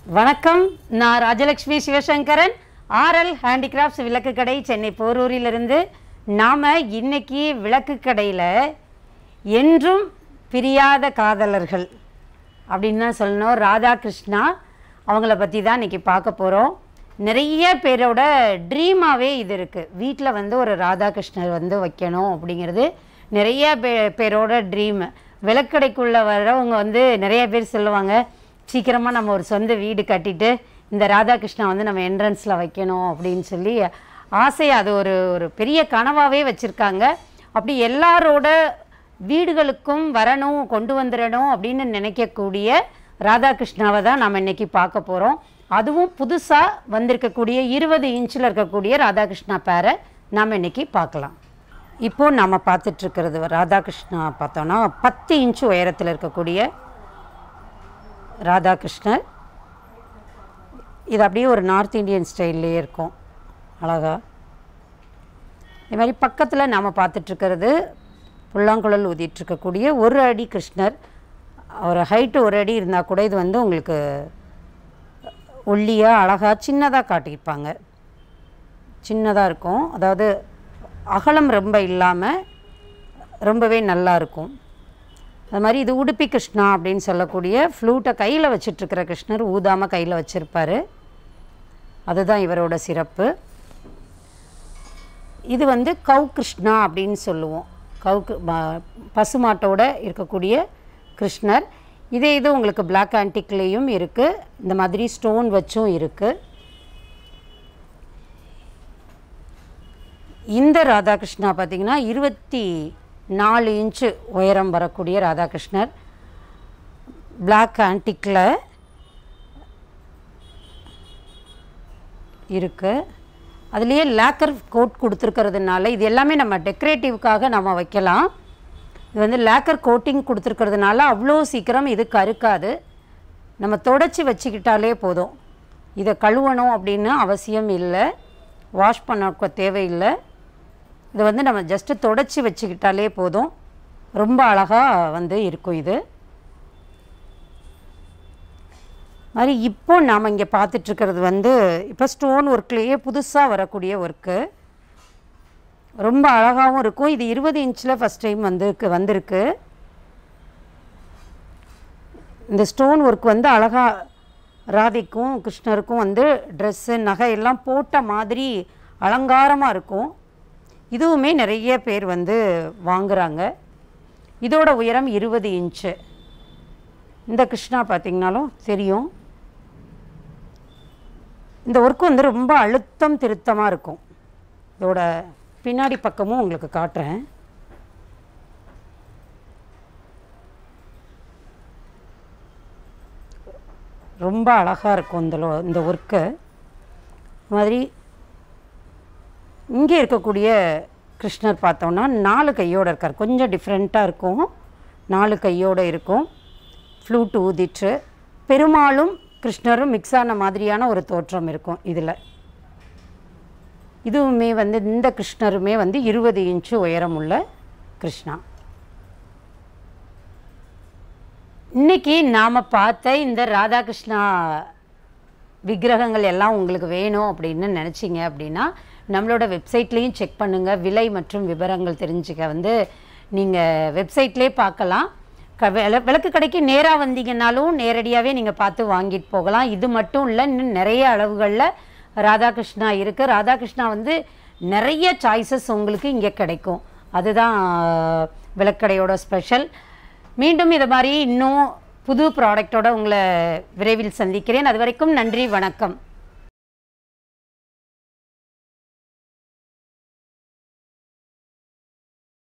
வணக்கம் நான் Rajalakshmi Sivasankaran RL handicrafts விளக்கு கடை சென்னை போரூரிலிருந்து நாம் இன்னைக்கு விளக்கு கடையில் என்றும் பிரியாத காதலர்கள் அப்படின்னு தான் சொல்லணும் ராதாகிருஷ்ணா அவங்கள பற்றி தான் இன்றைக்கி பார்க்க போகிறோம் நிறைய பேரோட ட்ரீமாகவே இது இருக்குது வீட்டில் வந்து ஒரு ராதாகிருஷ்ணர் வந்து வைக்கணும் அப்படிங்கிறது நிறைய பே பேரோட ட்ரீம் விளக்கடைக்குள்ளே வர்றவங்க வந்து நிறைய பேர் சொல்லுவாங்க சீக்கிரமாக நம்ம ஒரு சொந்த வீடு கட்டிட்டு இந்த ராதாகிருஷ்ணா வந்து நம்ம என்ட்ரன்ஸில் வைக்கணும் அப்படின்னு சொல்லி ஆசை அது ஒரு ஒரு பெரிய கனவாகவே வச்சுருக்காங்க அப்படி எல்லாரோட வீடுகளுக்கும் வரணும் கொண்டு வந்துடணும் அப்படின்னு நினைக்கக்கூடிய ராதாகிருஷ்ணாவை தான் நம்ம இன்னைக்கு பார்க்க போகிறோம் அதுவும் புதுசாக வந்திருக்கக்கூடிய இருபது இன்ச்சில் இருக்கக்கூடிய ராதாகிருஷ்ணா பேரை நாம் இன்னைக்கு பார்க்கலாம் இப்போ நம்ம பார்த்துட்ருக்கிறது ராதாகிருஷ்ணா பார்த்தோன்னா பத்து இன்ச்சு உயரத்தில் இருக்கக்கூடிய ராதாகிருஷ்ணர் இது அப்படியே ஒரு நார்த் இந்தியன் ஸ்டைல்லையே இருக்கும் அழகா இது மாதிரி பக்கத்தில் நாம் பார்த்துட்ருக்கிறது புல்லாங்குழல் ஊதிட்டுருக்கக்கூடிய ஒரு அடி கிருஷ்ணர் அவர் ஹைட்டு ஒரு அடி இருந்தால் கூட இது வந்து உங்களுக்கு ஒல்லியாக அழகாக சின்னதாக காட்டியிருப்பாங்க சின்னதாக இருக்கும் அதாவது அகலம் ரொம்ப இல்லாமல் ரொம்பவே நல்லா இருக்கும் அது மாதிரி இது உடுப்பி கிருஷ்ணா அப்படின்னு சொல்லக்கூடிய ஃப்ளூட்டை கையில் வச்சிட்ருக்கிற கிருஷ்ணர் ஊதாமல் கையில் வச்சுருப்பார் அதுதான் இவரோட சிறப்பு இது வந்து கவு கிருஷ்ணா அப்படின்னு சொல்லுவோம் கவு கு- ம- பசுமாட்டோட இருக்கக்கூடிய கிருஷ்ணர் இதே இது உங்களுக்கு பிளாக் ஆன்டிக்லேயும் இருக்குது இந்த மாதிரி ஸ்டோன் வச்சும் இருக்குது இந்த ராதாகிருஷ்ணா பார்த்தீங்கன்னா இருபத்தி நாலு இன்ச்சு உயரம் வரக்கூடிய ராதாகிருஷ்ணர் பிளாக் ஆன்டிக்கில் இருக்கு அதுலேயே லேக்கர் கோட் கொடுத்துருக்கிறதுனால இது எல்லாமே நம்ம டெக்கரேட்டிவ்க்காக நம்ம வைக்கலாம் இது வந்து லேக்கர் கோட்டிங் கொடுத்துருக்கிறதுனால அவ்வளோ சீக்கிரம் இது கருக்காது நம்ம தொடச்சி வச்சுக்கிட்டாலே போதும் இதை கழுவணும் அப்படின்னு அவசியம் இல்லை வாஷ் பண்ண கொ- தேவையில்லை இதை வந்து நம்ம ஜஸ்ட்டு தொடச்சி வச்சுக்கிட்டாலே போதும் ரொம்ப அழகாக வந்து இருக்கும் இது மாதிரி இப்போ நாம் இங்கே பார்த்துட்ருக்கிறது வந்து இப்போ ஸ்டோன் ஒர்க்லேயே புதுசாக வரக்கூடிய ஒர்க்கு ரொம்ப அழகாகவும் இருக்கும் இது இருபது இன்ச்சில் ஃபஸ்ட் டைம் வந்திருக்கு வந்திருக்கு இந்த ஸ்டோன் ஒர்க் வந்து அழகாக ராதைக்கும் கிருஷ்ணருக்கும் வந்து ட்ரெஸ்ஸு நகை எல்லாம் போட்ட மாதிரி அலங்காரமாக இருக்கும் இதுவுமே நிறைய பேர் வந்து வாங்குறாங்க இதோட உயரம் இருபது இன்ச்சு இந்த கிருஷ்ணா பார்த்தீங்கனாலும் தெரியும் இந்த ஒர்க் வந்து ரொம்ப அழுத்தம் திருத்தமாக இருக்கும் இதோட பின்னாடி பக்கமும் உங்களுக்கு காட்டுறேன் ரொம்ப அழகாக இருக்கும் இந்த லோ- இந்த ஒர்க்கு மாதிரி இங்கே இருக்கக்கூடிய கிருஷ்ணர் பார்த்தோம்னா நாலு கையோடு இருக்கார் கொஞ்சம் டிஃப்ரெண்ட்டாக இருக்கும் நாலு கையோடு இருக்கும் ஃப்ளூட் ஊதிட்டு பெருமாளும் கிருஷ்ணரும் மிக்ஸ் ஆன மாதிரியான ஒரு தோற்றம் இருக்கும் இதில் இதுவுமே வந்து இந்த கிருஷ்ணருமே வந்து இருபது இன்ச்சு உயரம் உள்ள கிருஷ்ணா இன்னைக்கு நாம் பார்த்த இந்த ராதாகிருஷ்ணா விக்கிரகங்கள் எல்லாம் உங்களுக்கு வேணும் அப்படின்னு நினச்சிங்க அப்படின்னா நம்மளோட வெப்சைட்லேயும் செக் பண்ணுங்கள் விலை மற்றும் விவரங்கள் தெரிஞ்சுக்க வந்து நீங்கள் வெப்சைட்லேயே பார்க்கலாம் க விள- விளக்கு கடைக்கு நேராக வந்தீங்கன்னாலும் நேரடியாகவே நீங்கள் பார்த்து வாங்கிட்டு போகலாம் இது மட்டும் இல்லை இன்னும் நிறைய அளவுகளில் ராதாகிருஷ்ணா இருக்குது ராதாகிருஷ்ணா வந்து நிறைய சாய்ஸஸ் உங்களுக்கு இங்கே கிடைக்கும் அதுதான் விளக்கடையோட ஸ்பெஷல் மீண்டும் இது மாதிரி இன்னும் புது ப்ராடக்டோட உங்களை விரைவில் சந்திக்கிறேன் அது வரைக்கும் நன்றி வணக்கம்